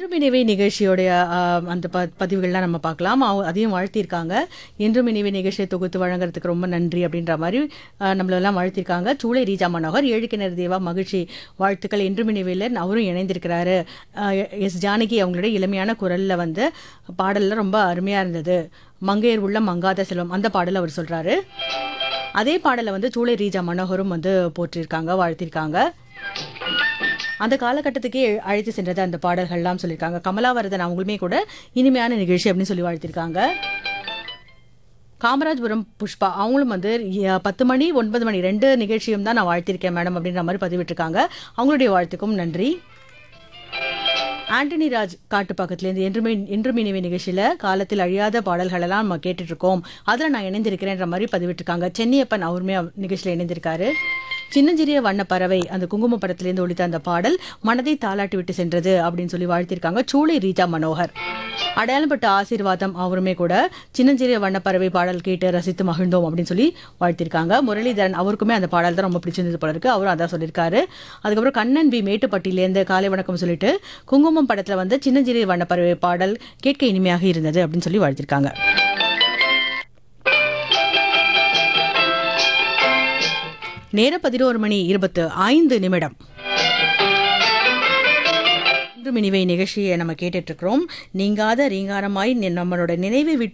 இன்றும் இனிவே நிகழ்ச்சியோடைய ஆ, அந்த ப பதிவுகள்லாம் நம்ம பார்க்கலாம் அவ- அதையும் வாழ்த்தியிருக்காங்க இன்றும் இனிவே நிகழ்ச்சியை தொகுத்து வழங்குறதுக்கு ரொம்ப நன்றி அப்படின்ற மாதிரி ஆ, நம்மளெல்லாம் வாழ்த்திருக்காங்க சூளை ரீஜா மனோகர் ஏழு கிணறு தேவா மகிழ்ச்சி வாழ்த்துக்கள் இன்றும் இனிவேல அவரும் இணைந்திருக்கிறாரு ஆ, எஸ் ஜானகி அவங்களுடைய இளமையான குரல்ல வந்து பாடல்ல ரொம்ப அருமையா இருந்தது மங்கையர் உள்ள மங்காத செல்வம் அந்த பாடல் அவர் சொல்றாரு அதே பாடலை வந்து சூளை ரீஜா மனோகரும் வந்து போற்றிருக்காங்க வாழ்த்திருக்காங்க அந்த காலகட்டத்துக்கே அழைத்து சென்றது அந்த பாடல்கள்லாம் சொல்லியிருக்காங்க கமலாவரதன் அவங்களுமே கூட இனிமையான நிகழ்ச்சி அப்படின்னு சொல்லி வாழ்த்திருக்காங்க காமராஜபுரம் புஷ்பா அவங்களும் வந்து ய- பத்து மணி ஒன்பது மணி ரெண்டு நிகழ்ச்சியும் தான் நான் வாழ்த்திருக்கேன் மேடம் அப்படின்ற மாதிரி பதிவிட்டிருக்காங்க அவங்களுடைய வாழ்த்துக்கும் நன்றி ஆண்டனி ராஜ் காட்டு பக்கத்துலேருந்து என்றுமே இன்றும் இனிவே நிகழ்ச்சியில் காலத்தில் அழியாத பாடல்களெல்லாம் நம்ம கேட்டுட்டு இருக்கோம் அதில் நான் இணைந்திருக்கிறேன்ற மாதிரி பதிவிட்டிருக்காங்க சென்னியப்பன் அவருமே அவ்- நிகழ்ச்சியில் இணைந்திருக்காரு சின்னஞ்சிறிய வண்ண பறவை அந்த குங்கும படத்திலேருந்து ஒழித்த அந்த பாடல் மனதை தாளாட்டி விட்டு சென்றது அப்படின்னு சொல்லி வாழ்த்திருக்காங்க சூளை ரீஜா மனோகர் அடையாளப்பட்ட ஆசீர்வாதம் அவருமே கூட சின்னஞ்சிறிய வண்ணப்பறவை பாடல் கேட்டு ரசித்து மகிழ்ந்தோம் அப்படின்னு சொல்லி வாழ்த்திருக்காங்க முரளிதரன் அவருக்குமே அந்த பாடல் தான் ரொம்ப பிடிச்சிருந்தது போல இருக்கு அவரும் அதான் சொல்லியிருக்காரு அதுக்கப்புறம் கண்ணன் பி மேட்டுப்பட்டியிலேருந்து காலை வணக்கம் சொல்லிட்டு குங்குமம் படத்துல வந்து சின்னஞ்சிறிய வண்ணப்பறவை பாடல் கேட்க இனிமையாக இருந்தது அப்படின்னு சொல்லி வாழ்த்திருக்காங்க நேரம் பதினோரு மணி இருபத்து ஐந்து நிமிடம் இன்று மினிவை நிகழ்ச்சியை நம்ம கேட்டுட்டு இருக்கிறோம் நீங்காத ரீங்காரமாய் நி- நம்மளோட நினைவை விட்டு